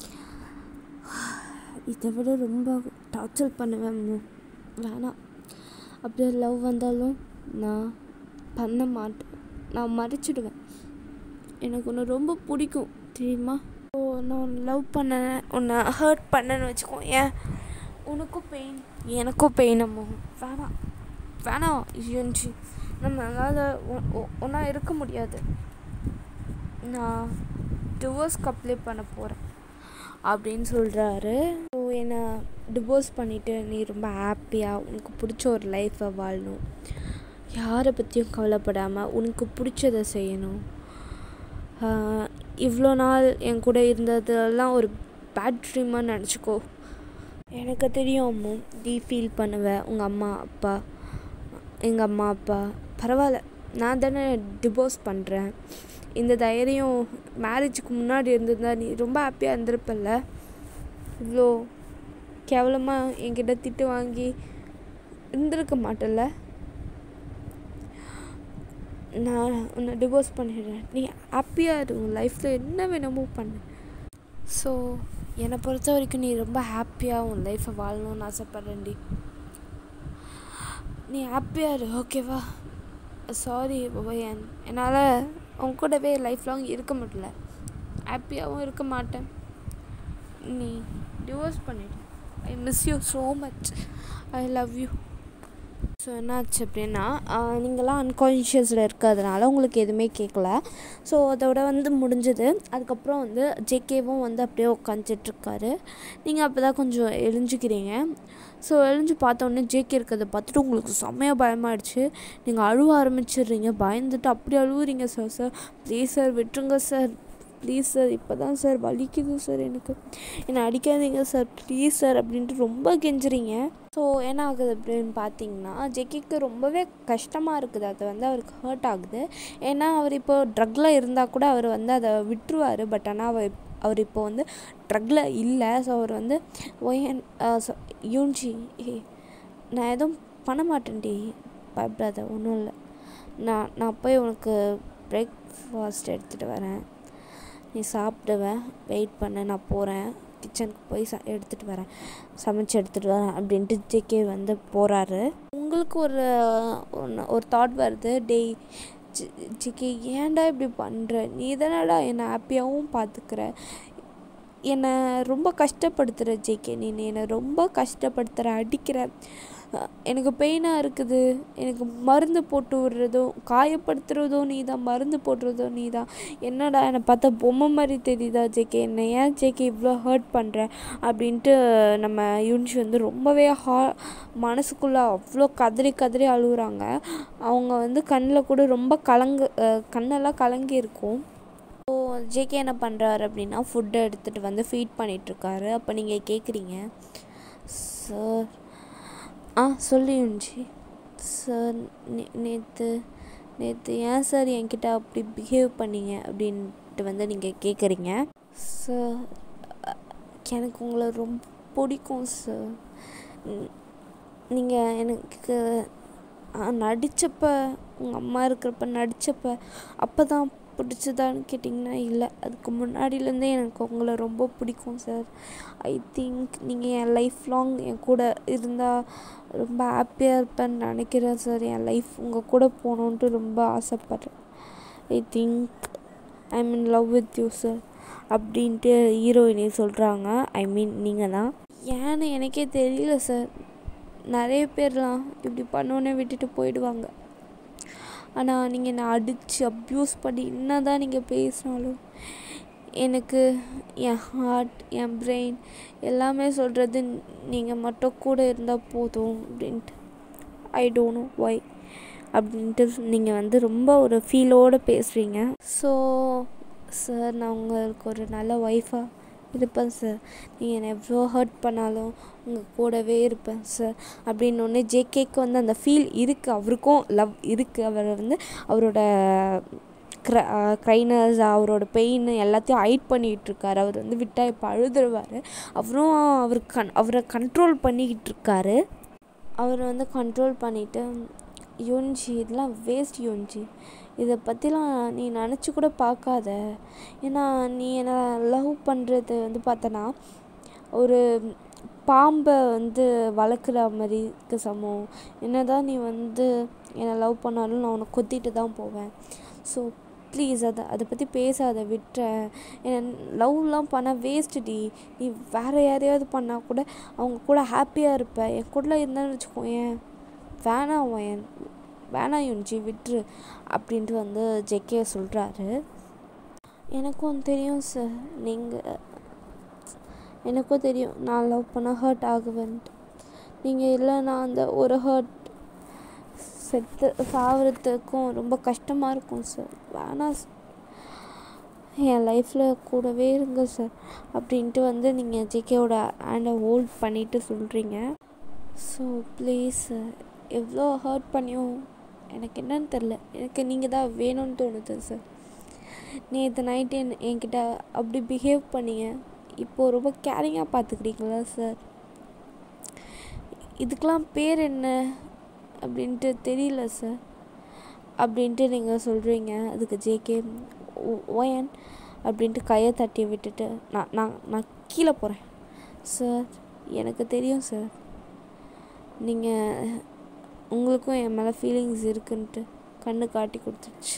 இதை விட ரொம்ப டார்ச்சர் பண்ணுவேன் வேணாம் அப்படியே லவ் வந்தாலும் நான் பண்ண மாட்டேன் நான் மறைச்சிடுவேன் எனக்கு உன்னை ரொம்ப பிடிக்கும் தெரியுமா ஓ நான் உன்னை லவ் பண்ண உன்னை ஹர்ட் பண்ணேன்னு வச்சுக்கோ ஏன் உனக்கும் பெயின் எனக்கும் பெயின் அம்மோ வேணாம் வேணாம் யூன்ஜி நம்ம அதாவது ஒன்றா இருக்க முடியாது நான் டிவோர்ஸ்க்கு அப்ளை பண்ண போகிறேன் அப்படின்னு சொல்கிறாரு ஸோ என்னை டிவோர்ஸ் பண்ணிவிட்டு நீ ரொம்ப ஹாப்பியாக உனக்கு பிடிச்ச ஒரு லைஃப்பை வாழணும் யாரை பற்றியும் கவலைப்படாமல் உனக்கு பிடிச்சதை செய்யணும் இவ்வளோ நாள் என் கூட இருந்ததெல்லாம் ஒரு பேட் ட்ரீமாக நினச்சிக்கோ எனக்கு தெரியும் அம்மு நீ ஃபீல் பண்ணுவேன் உங்கள் அம்மா அப்பா எங்கள் அம்மா அப்பா பரவாயில்ல நான் தானே டிவோர்ஸ் பண்ணுறேன் இந்த தைரியம் மேரேஜுக்கு முன்னாடி இருந்திருந்தா நீ ரொம்ப ஹாப்பியாக இருந்திருப்பல்ல இவ்வளோ கேவலமாக என்கிட்ட திட்டு வாங்கி இருந்திருக்க மாட்டேல்ல நான் உன்னை டிவோர்ஸ் பண்ணிடுறேன் நீ ஹாப்பியாக இரு உன் லைஃப்பில் என்ன வேணுமோ பண்ணு ஸோ என்னை பொறுத்த வரைக்கும் நீ ரொம்ப ஹாப்பியாக உன் லைஃப்பை வாழணும்னு ஆசைப்பட்றேன்டி நீ ஹாப்பியாக இரு ஓகேவா சாரி பவையன் என்னால் உன் கூடவே லைஃப் லாங் இருக்க முடியல ஹாப்பியாகவும் இருக்க மாட்டேன் நீ டிவோர்ஸ் பண்ணிடு I miss you so much I love you so என்னாச்சு அப்படின்னா நீங்களாம் அன்கான்ஷியஸில் இருக்கிறதுனால உங்களுக்கு எதுவுமே கேட்கல ஸோ அதோட வந்து முடிஞ்சது அதுக்கப்புறம் வந்து ஜேகேவும் வந்து அப்படியே உட்காந்துட்ருக்காரு நீங்கள் அப்போ தான் கொஞ்சம் எழிஞ்சிக்கிறீங்க ஸோ எழிஞ்சு பார்த்தோன்னே ஜேகே இருக்கிறத பார்த்துட்டு உங்களுக்கு செம்மையாக பயமாயிடுச்சு நீங்கள் அழுவ ஆரம்பிச்சிடுறீங்க பயந்துட்டு அப்படி அழுவுறீங்க சார் சார் ப்ளீஸ் சார் விட்டுருங்க சார் ப்ளீஸ் சார் இப்போ தான் சார் வலிக்குது சார் எனக்கு என்னை அடிக்காதீங்க சார் ப்ளீஸ் சார் அப்படின்ட்டு ரொம்ப கெஞ்சுறீங்க ஸோ என்ன ஆகுது அப்படின்னு பார்த்தீங்கன்னா ஜெக்கிக்கு ரொம்பவே கஷ்டமாக இருக்குது அது வந்து அவருக்கு ஹர்ட் ஆகுது ஏன்னா அவர் இப்போ ட்ரக்கில் இருந்தால் கூட அவர் வந்து அதை விட்டுருவார் பட் ஆனால் அவர் அவர் இப்போ வந்து ட்ரக்கில் இல்லை ஸோ அவர் வந்து ஒயன் யூன்ஜி ஏ நான் எதுவும் பண்ண மாட்டேன்டி பயப்படாத ஒன்றும் இல்லை நான் நான் போய் உனக்கு பிரேக்ஃபாஸ்ட் எடுத்துகிட்டு வரேன் நீ சாப்பிடுவேன் வெயிட் பண்ண நான் போகிறேன் கிச்சனுக்கு போய் ச எடுத்துகிட்டு வரேன் சமைச்சு எடுத்துகிட்டு வரேன் அப்படின்ட்டு ஜேகே வந்து போகிறாரு உங்களுக்கு ஒரு ஒன்று ஒரு தாட் வருது டேய் ஜிகே ஏன்டா இப்படி பண்ணுற நீ தானடா என்னை ஹாப்பியாகவும் பார்த்துக்கிற என்னை ரொம்ப கஷ்டப்படுத்துகிற ஜேகே நீ என்னை ரொம்ப கஷ்டப்படுத்துகிற அடிக்கிற எனக்கு பெயினாக இருக்குது எனக்கு மருந்து போட்டு விடுறதும் காயப்படுத்துகிறதும் நீ தான் மருந்து போட்டுறதும் நீ தான் என்னடா என்னை பார்த்தா பொம்மை மாதிரி தெரியுதா ஜேகே என்னை ஏன் ஜேகே இவ்வளோ ஹர்ட் பண்ணுற அப்படின்ட்டு நம்ம யூனிஷ் வந்து ரொம்பவே ஹா மனசுக்குள்ளே அவ்வளோ கதறி கதறி அழுகுறாங்க அவங்க வந்து கண்ணில் கூட ரொம்ப கலங்கு கண்ணெல்லாம் கலங்கி இருக்கும் ஸோ ஜேகே என்ன பண்ணுறாரு அப்படின்னா ஃபுட்டை எடுத்துகிட்டு வந்து ஃபீட் பண்ணிகிட்ருக்காரு அப்போ நீங்கள் கேட்குறீங்க சார் ஆ சொல்லி யுஞ்சி சார் நே நேற்று நேற்று ஏன் சார் என்கிட்ட அப்படி பிஹேவ் பண்ணீங்க அப்படின்ட்டு வந்து நீங்கள் கேட்குறீங்க சார் எனக்கு உங்களை ரொம்ப பிடிக்கும் சார் நீங்கள் எனக்கு நடித்தப்ப உங்கள் அம்மா இருக்கிறப்ப நடித்தப்ப அப்போ தான் பிடிச்சதான்னு கேட்டிங்கன்னா இல்லை அதுக்கு முன்னாடியிலேருந்தே எனக்கு உங்களை ரொம்ப பிடிக்கும் சார் ஐ திங்க் நீங்கள் என் லைஃப் லாங் என் கூட இருந்தால் ரொம்ப ஹாப்பியாக இருப்பேன்னு நினைக்கிறேன் சார் என் லைஃப் உங்கள் கூட போகணுன்ட்டு ரொம்ப ஆசைப்பட்றேன் I think I mean love with you sir அப்படின்ட்டு ஹீரோயினி சொல்கிறாங்க ஐ மீன் நீங்கள் தான் ஏன்னு எனக்கே தெரியல சார் நிறைய பேர்லாம் இப்படி பண்ணோன்னே விட்டுட்டு போயிடுவாங்க ஆனால் நீங்கள் என்னை அடித்து அப்யூஸ் பண்ணி என்ன தான் நீங்கள் பேசினாலும் எனக்கு என் ஹார்ட் என் பிரெயின் எல்லாமே சொல்கிறது நீங்கள் மட்டும் கூட இருந்தால் போதும் அப்படின்ட்டு ஐ டோன்ட் நோ ஒய் அப்படின்ட்டு நீங்கள் வந்து ரொம்ப ஒரு ஃபீலோடு பேசுகிறீங்க ஸோ சார் நான் உங்களுக்கு ஒரு நல்ல ஒய்ஃபாக இருப்பேன் சார் நீங்கள் என்னை எவ்வளோ ஹர்ட் பண்ணாலும் உங்கள் கூடவே இருப்பேன் சார் அப்படின்னு ஒன்று ஜேகேக்கு வந்து அந்த ஃபீல் இருக்குது அவருக்கும் லவ் இருக்குது அவர் வந்து அவரோட க்ர க்ரைனஸ் அவரோட பெயின் எல்லாத்தையும் ஹைட் பண்ணிகிட்ருக்காரு அவர் வந்து விட்டால் இப்போ அழுதுருவார் அவரும் அவர் கன் அவரை கண்ட்ரோல் பண்ணிக்கிட்டு இருக்காரு அவர் வந்து கண்ட்ரோல் பண்ணிவிட்டு யூன்ஜி இதெல்லாம் வேஸ்ட் யூன்ஜி இதை பற்றிலாம் நீ நினச்சி கூட பார்க்காத ஏன்னா நீ என்னை லவ் பண்ணுறது வந்து பார்த்தனா ஒரு பாம்பை வந்து வளர்க்குற மாதிரிக்கு சமம் என்ன தான் நீ வந்து என்னை லவ் பண்ணாலும் நான் உன்னை கொத்திட்டு தான் போவேன் ஸோ ப்ளீஸ் அதை அதை பற்றி பேசாத விட்டுற என்ன லவ்லாம் பண்ண வேஸ்ட்டுடி நீ வேறு யாரையாவது பண்ணால் கூட அவங்க கூட ஹாப்பியாக இருப்ப என் கூட இருந்தான்னு வச்சுக்கோயேன் வேணாம் என் வேணாம் யுன்ஜி விட்டுரு அப்படின்ட்டு வந்து ஜெக்கே சொல்கிறாரு எனக்கும் தெரியும் சார் நீங்கள் எனக்கும் தெரியும் நான் லவ் பண்ண ஹர்ட் ஆகுவேன்ட்டு நீங்கள் இல்லைன்னா அந்த ஒரு ஹர்ட் செத்து சாவறதுக்கும் ரொம்ப கஷ்டமாக இருக்கும் சார் வேணாம் சார் என் லைஃப்பில் கூடவே இருங்க சார் அப்படின்ட்டு வந்து நீங்கள் ஜேகேவோட ஹேண்டை ஹோல்ட் பண்ணிவிட்டு சொல்கிறீங்க ஸோ ப்ளீஸ் சார் எவ்வளோ ஹர்ட் பண்ணியும் எனக்கு என்னன்னு தெரில எனக்கு நீங்கள் தான் வேணும்னு தோணுது சார் நேற்று நைட்டு என் என்கிட்ட அப்படி பிஹேவ் பண்ணீங்க இப்போது ரொம்ப கேரிங்காக பார்த்துக்கிறீங்களா சார் இதுக்கெலாம் பேர் என்ன அப்படின்ட்டு தெரியல சார் அப்படின்ட்டு நீங்கள் சொல்கிறீங்க அதுக்கு ஜேகே ஓயன் அப்படின்ட்டு கையை தட்டி விட்டுட்டு நான் நான் நான் கீழே போகிறேன் சார் எனக்கு தெரியும் சார் நீங்கள் உங்களுக்கும் என் மேலே ஃபீலிங்ஸ் இருக்குன்ட்டு கண்ணு காட்டி கொடுத்துருச்சு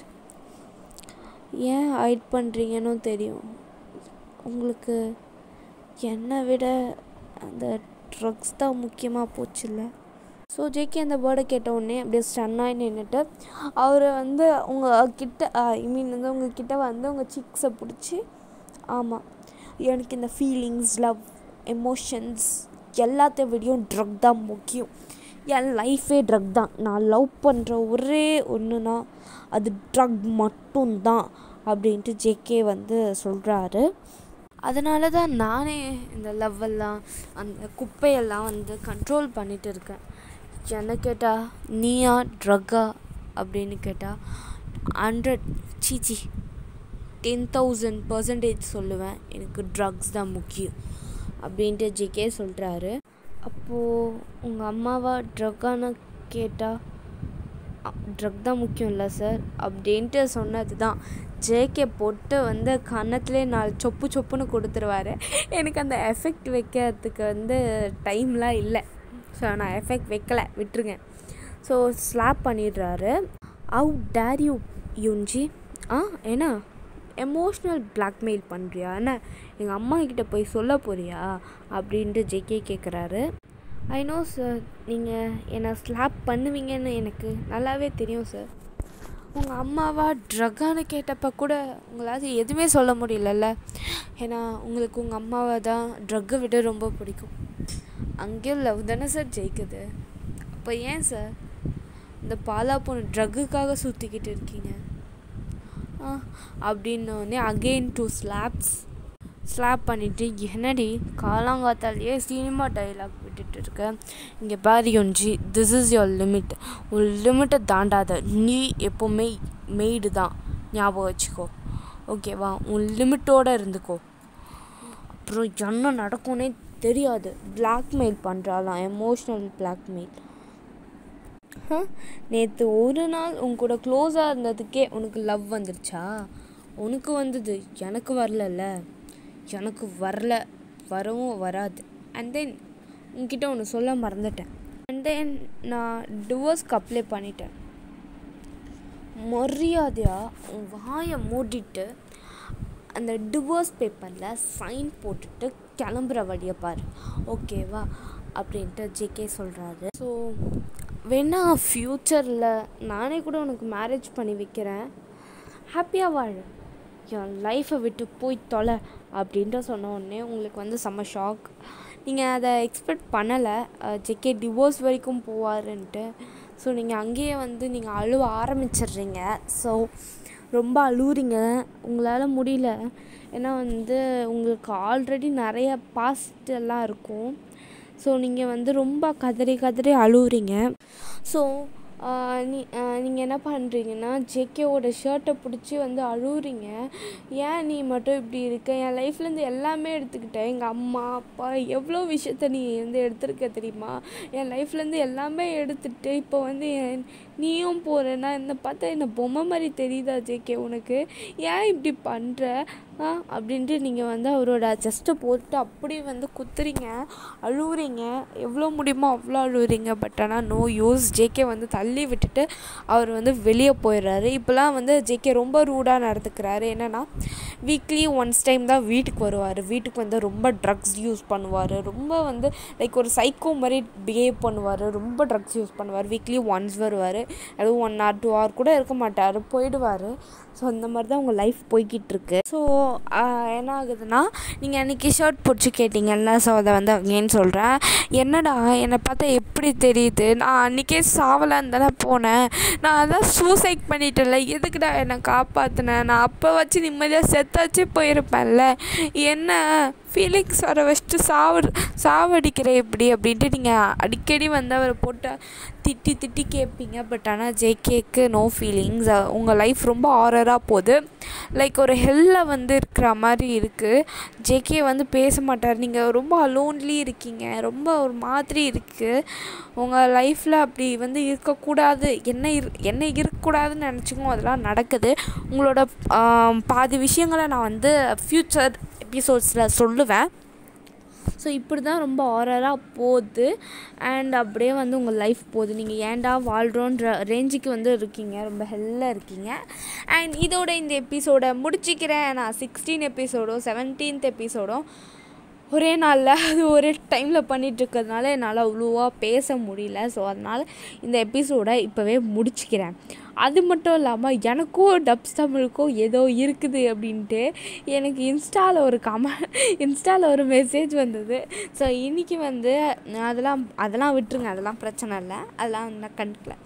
ஏன் ஹைட் பண்ணுறீங்கன்னு தெரியும் உங்களுக்கு என்னை விட அந்த ட்ரக்ஸ் தான் முக்கியமாக போச்சுல்ல ஸோ ஜேகே அந்த வேர்டை கேட்ட உடனே அப்படியே ஸ்டன்னாகி நின்றுட்டு அவர் வந்து உங்கள் கிட்ட ஐ மீன் வந்து உங்கள் கிட்ட வந்து உங்கள் சிக்ஸை பிடிச்சி ஆமாம் எனக்கு இந்த ஃபீலிங்ஸ் லவ் எமோஷன்ஸ் எல்லாத்த விடையும் ட்ரக் தான் முக்கியம் என் லைஃபே ட்ரக் தான் நான் லவ் பண்ணுற ஒரே ஒன்றுனா அது ட்ரக் மட்டும்தான் அப்படின்ட்டு ஜேகே வந்து சொல்கிறாரு அதனால தான் நானே இந்த லவ்வெல்லாம் அந்த குப்பையெல்லாம் வந்து கண்ட்ரோல் பண்ணிட்டு இருக்கேன் என்ன கேட்டால் நீயா ட்ரக்கா அப்படின்னு கேட்டால் ஹண்ட்ரட் சீச்சி டென் தௌசண்ட் பர்சன்டேஜ் சொல்லுவேன் எனக்கு ட்ரக்ஸ் தான் முக்கியம் அப்படின்ட்டு ஜிகே சொல்கிறாரு அப்போது உங்கள் அம்மாவா ட்ரக்கான்னு கேட்டால் ட்ரக் தான் முக்கியம் இல்லை சார் அப்படின்ட்டு சொன்னது தான் ஜேகே போட்டு வந்து கன்னத்துலேயே நாலு சொப்பு சொப்புன்னு கொடுத்துருவாரு எனக்கு அந்த எஃபெக்ட் வைக்கிறதுக்கு வந்து டைம்லாம் இல்லை ஸோ நான் எஃபெக்ட் வைக்கலை விட்டுருங்க ஸோ ஸ்லாப் பண்ணிடுறாரு அவுட் டேர் யூ யூன்ஜி ஆ என்ன எமோஷ்னல் பிளாக்மெயில் பண்ணுறியா என்ன எங்கள் அம்மா கிட்ட போய் சொல்ல போறியா அப்படின்ட்டு ஜேகே கேட்குறாரு ஐ நோ சார் நீங்கள் என்னை ஸ்லாப் பண்ணுவீங்கன்னு எனக்கு நல்லாவே தெரியும் சார் உங்கள் அம்மாவா ட்ரக்கான்னு கேட்டப்போ கூட உங்களால் எதுவுமே சொல்ல முடியலல்ல ஏன்னா உங்களுக்கு உங்கள் அம்மாவை தான் ட்ரக்கை விட ரொம்ப பிடிக்கும் அங்கேயும் லவ் தானே சார் ஜெயிக்குது அப்போ ஏன் சார் இந்த பாலா பொண்ணு ட்ரக்குக்காக சுற்றிக்கிட்டு இருக்கீங்க ஆ அப்படின்னோடனே அகெயின் டூ ஸ்லாப்ஸ் ஸ்லாப் பண்ணிவிட்டு என்னடி காலாங்காத்தாலேயே சினிமா டைலாக் விட்டுட்டு இருக்க இங்கே பாரு Yeonji this is your limit ஒரு லிமிட்டை தாண்டாத நீ எப்போவுமே மெய்டு தான் ஞாபகம் வச்சுக்கோ ஓகேவா உன் லிமிட்டோடு இருந்துக்கோ அப்புறம் என்ன நடக்கும்னே தெரியாது பிளாக்மெயில் பண்ணுறாளாம் எமோஷ்னல் பிளாக்மெயில் நேற்று ஒரு நாள் உன் கூட க்ளோஸாக இருந்ததுக்கே உனக்கு லவ் வந்துருச்சா உனக்கு வந்தது எனக்கு வரலல்ல எனக்கு வரல வரவும் வராது அண்ட் தென் உன்கிட்ட ஒன்று சொல்ல மறந்துட்டேன் அண்ட் தென் நான் டிவோர்ஸ்க்கு அப்ளை பண்ணிட்டேன் மரியாதையாக உன் வாயை மூடிட்டு அந்த டிவோர்ஸ் பேப்பரில் சைன் போட்டுட்டு கிளம்புற வழியை பாரு ஓகேவா அப்படின்ட்டு ஜேகே சொல்கிறாரு ஸோ வேணா ஃப்யூச்சரில் நானே கூட உனக்கு மேரேஜ் பண்ணி வைக்கிறேன் ஹாப்பியாக வாழ என் லைஃப்பை விட்டு போய் தொலை அப்படின்ட்டு சொன்ன உடனே உங்களுக்கு வந்து செம்ம ஷாக் நீங்கள் அதை எக்ஸ்பெக்ட் பண்ணலை ஜெகே டிவோர்ஸ் வரைக்கும் போவாருன்ட்டு ஸோ நீங்கள் அங்கேயே வந்து நீங்கள் அழுவ ஆரம்பிச்சிடுறீங்க ஸோ ரொம்ப அழுவுறீங்க உங்களால் முடியல ஏன்னா வந்து உங்களுக்கு ஆல்ரெடி நிறைய பாஸ்ட் எல்லாம் இருக்கும் ஸோ நீங்கள் வந்து ரொம்ப கதறி கதறி அழுவுறீங்க ஸோ நீ நீங்கள் என்ன பண்ணுறீங்கன்னா ஜேகேவோட ஷர்ட்டை பிடிச்சி வந்து அழுவுறீங்க ஏன் நீ மட்டும் இப்படி இருக்க என் லைஃப்லேருந்து எல்லாமே எடுத்துக்கிட்டேன் எங்கள் அம்மா அப்பா எவ்வளோ விஷயத்த நீ வந்து எடுத்திருக்க தெரியுமா என் லைஃப்லேருந்து எல்லாமே எடுத்துட்டு இப்போ வந்து என் நீயும் போகிறேன்னா என்னை பார்த்தா என்ன பொம்மை மாதிரி தெரியுதா ஜேகே உனக்கு ஏன் இப்படி பண்ணுற ஆ அப்படின்ட்டு நீங்கள் வந்து அவரோட செஸ்ட்டை போட்டு அப்படியே வந்து குத்துறீங்க அழுவுறீங்க எவ்வளோ முடியுமோ அவ்வளோ அழுவுறீங்க பட் ஆனால் நோ யூஸ் ஜேகே வந்து தள்ளி விட்டுட்டு அவர் வந்து வெளியே போயிடுறாரு இப்போலாம் வந்து ஜேகே ரொம்ப ரூடாக நடந்துக்கிறாரு என்னென்னா வீக்லி ஒன்ஸ் டைம் தான் வீட்டுக்கு வருவார் வீட்டுக்கு வந்து ரொம்ப ட்ரக்ஸ் யூஸ் பண்ணுவார் ரொம்ப வந்து லைக் ஒரு சைக்கோ மாதிரி பிஹேவ் பண்ணுவார் ரொம்ப ட்ரக்ஸ் யூஸ் பண்ணுவார் வீக்லி ஒன்ஸ் வருவார் அதுவும் ஒன் ஆர் டூ ஹவர் கூட இருக்க மாட்டார் போயிடுவார் ஸோ அந்த மாதிரி தான் உங்கள் லைஃப் போய்கிட்டு இருக்கு ஸோ என்ன ஆகுதுன்னா நீங்கள் அன்றைக்கி ஷர்ட் பிடிச்சி கேட்டிங்கல்ல ஸோ அதை வந்து அங்கேன்னு சொல்கிறேன் என்னடா என்னை பார்த்தா எப்படி தெரியுது நான் அன்றைக்கே சாவலான்னு தானே போனேன் நான் அதான் சூசைட் பண்ணிட்டேன்ல எதுக்குடா என்னை காப்பாற்றினேன் நான் அப்போ வச்சு நிம்மதியாக செத்தாச்சு போயிருப்பேன்ல என்ன ஃபீலிங்ஸ் வர வச்சுட்டு சாவ சாவடிக்கிற எப்படி அப்படின்ட்டு நீங்கள் அடிக்கடி வந்து அவரை போட்டு திட்டி திட்டி கேட்பீங்க பட் ஆனால் ஜேகேக்கு நோ ஃபீலிங்ஸ் உங்கள் லைஃப் ரொம்ப ஆரராக போகுது லைக் ஒரு ஹெல்ல வந்து இருக்கிற மாதிரி இருக்குது ஜேகே வந்து பேச மாட்டார் நீங்கள் ரொம்ப அலோன்லி இருக்கீங்க ரொம்ப ஒரு மாதிரி இருக்குது உங்கள் லைஃப்பில் அப்படி வந்து இருக்கக்கூடாது என்ன இரு என்ன இருக்கக்கூடாதுன்னு நினச்சிக்கோ அதெல்லாம் நடக்குது உங்களோட பாதி விஷயங்களை நான் வந்து ஃப்யூச்சர் எபிசோட்ஸில் சொல்லுவேன் ஸோ இப்படி தான் ரொம்ப ஆரராக போகுது அண்ட் அப்படியே வந்து உங்கள் லைஃப் போகுது நீங்கள் ஏன்டா வாழ்கிறோன்ற ரேஞ்சுக்கு வந்து இருக்கீங்க ரொம்ப ஹெல்லாக இருக்கீங்க அண்ட் இதோட இந்த எபிசோடை முடிச்சிக்கிறேன் நான் சிக்ஸ்டீன் எபிசோடும் செவன்டீன்த் எபிசோடும் ஒரே நாளில் அது ஒரே டைமில் பண்ணிகிட்ருக்கிறதுனால என்னால் அவ்வளோவா பேச முடியல ஸோ அதனால் இந்த எபிசோடை இப்போவே முடிச்சுக்கிறேன் அது மட்டும் இல்லாமல் எனக்கும் டப்ஸ் தமிழுக்கும் ஏதோ இருக்குது அப்படின்ட்டு எனக்கு இன்ஸ்டாவில் ஒரு கம இன்ஸ்டாவில் ஒரு மெசேஜ் வந்தது ஸோ இன்றைக்கி வந்து அதெல்லாம் அதெல்லாம் விட்டுருங்க அதெல்லாம் பிரச்சனை இல்லை அதெல்லாம் வந்து நான் கண்டுக்கல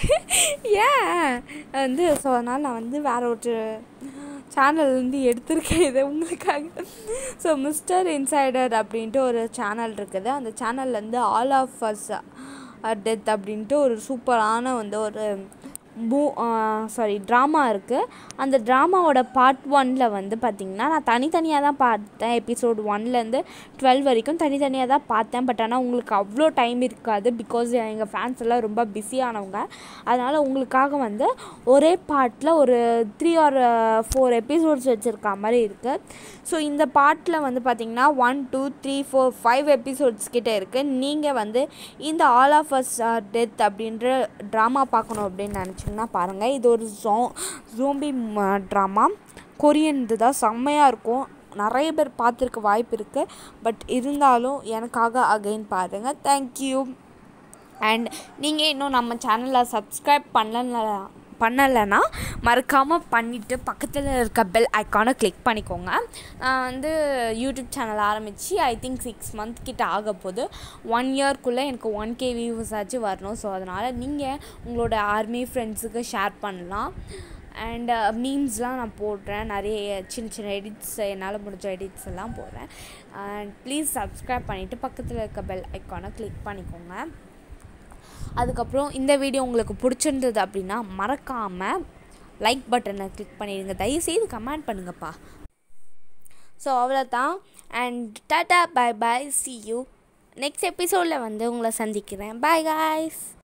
ஏன் வந்து ஸோ அதனால் நான் வந்து வேற ஒரு சேனல்லேருந்து எடுத்திருக்கேன் இதை உங்களுக்காக ஸோ மிஸ்டர் இன்சைடர் அப்படின்ட்டு ஒரு சேனல் இருக்குது அந்த சேனல்லேருந்து ஆல் ஆஃப் அஸ் டெத் அப்படின்ட்டு ஒரு சூப்பரான வந்து ஒரு மூ சாரி ட்ராமா இருக்குது அந்த ட்ராமாவோட பார்ட் ஒனில் வந்து பார்த்திங்கன்னா நான் தனித்தனியாக தான் பார்த்தேன் எபிசோட் ஒன்லேருந்து டுவெல் வரைக்கும் தனித்தனியாக தான் பார்த்தேன் பட் ஆனால் உங்களுக்கு அவ்வளோ டைம் இருக்காது பிகாஸ் எங்கள் ஃபேன்ஸ் எல்லாம் ரொம்ப பிஸியானவங்க அதனால் உங்களுக்காக வந்து ஒரே பார்ட்டில் ஒரு த்ரீ ஆர் ஃபோர் எபிசோட்ஸ் வச்சுருக்க மாதிரி இருக்குது ஸோ இந்த பார்ட்டில் வந்து பார்த்திங்கன்னா one two three four five episodes கிட்டே இருக்குது நீங்கள் வந்து இந்த ஆல் ஆஃப் அஸ் டெத் அப்படின்ற ட்ராமா பார்க்கணும் அப்படின்னு நினச்சி நினச்சிங்கன்னா பாருங்கள் இது ஒரு ஜோ ஜோம்பி ட்ராமா கொரியன் இது தான் செம்மையாக இருக்கும் நிறைய பேர் பார்த்துருக்க வாய்ப்பு இருக்குது பட் இருந்தாலும் எனக்காக அகைன் பாருங்கள் தேங்க்யூ அண்ட் நீங்கள் இன்னும் நம்ம சேனலை சப்ஸ்கிரைப் பண்ணல பண்ணலைன்னா மறக்காமல் பண்ணிவிட்டு பக்கத்தில் இருக்க பெல் ஐக்கானை கிளிக் பண்ணிக்கோங்க நான் வந்து யூடியூப் சேனல் ஆரம்பித்து ஐ திங்க் சிக்ஸ் மந்த் கிட்ட ஆக போகுது ஒன் இயர்க்குள்ளே எனக்கு ஒன் கே வியூஸ் ஆச்சு வரணும் ஸோ அதனால் நீங்கள் உங்களோட ஆர்மி ஃப்ரெண்ட்ஸுக்கு ஷேர் பண்ணலாம் அண்ட் மீம்ஸ்லாம் நான் போடுறேன் நிறைய சின்ன சின்ன எடிட்ஸ் என்னால் முடிஞ்ச எடிட்ஸ் எல்லாம் போடுறேன் அண்ட் ப்ளீஸ் சப்ஸ்கிரைப் பண்ணிவிட்டு பக்கத்தில் இருக்க பெல் ஐக்கானை கிளிக் பண்ணிக்கோங்க அதுக்கப்புறம் இந்த வீடியோ உங்களுக்கு பிடிச்சிருந்தது அப்படின்னா மறக்காமல் லைக் பட்டனை கிளிக் பண்ணிடுங்க தயவுசெய்து கமெண்ட் பண்ணுங்கப்பா ஸோ அவ்வளோதான் and tata bye bye see you next எபிசோடில் வந்து உங்களை சந்திக்கிறேன் பாய் காய்ஸ்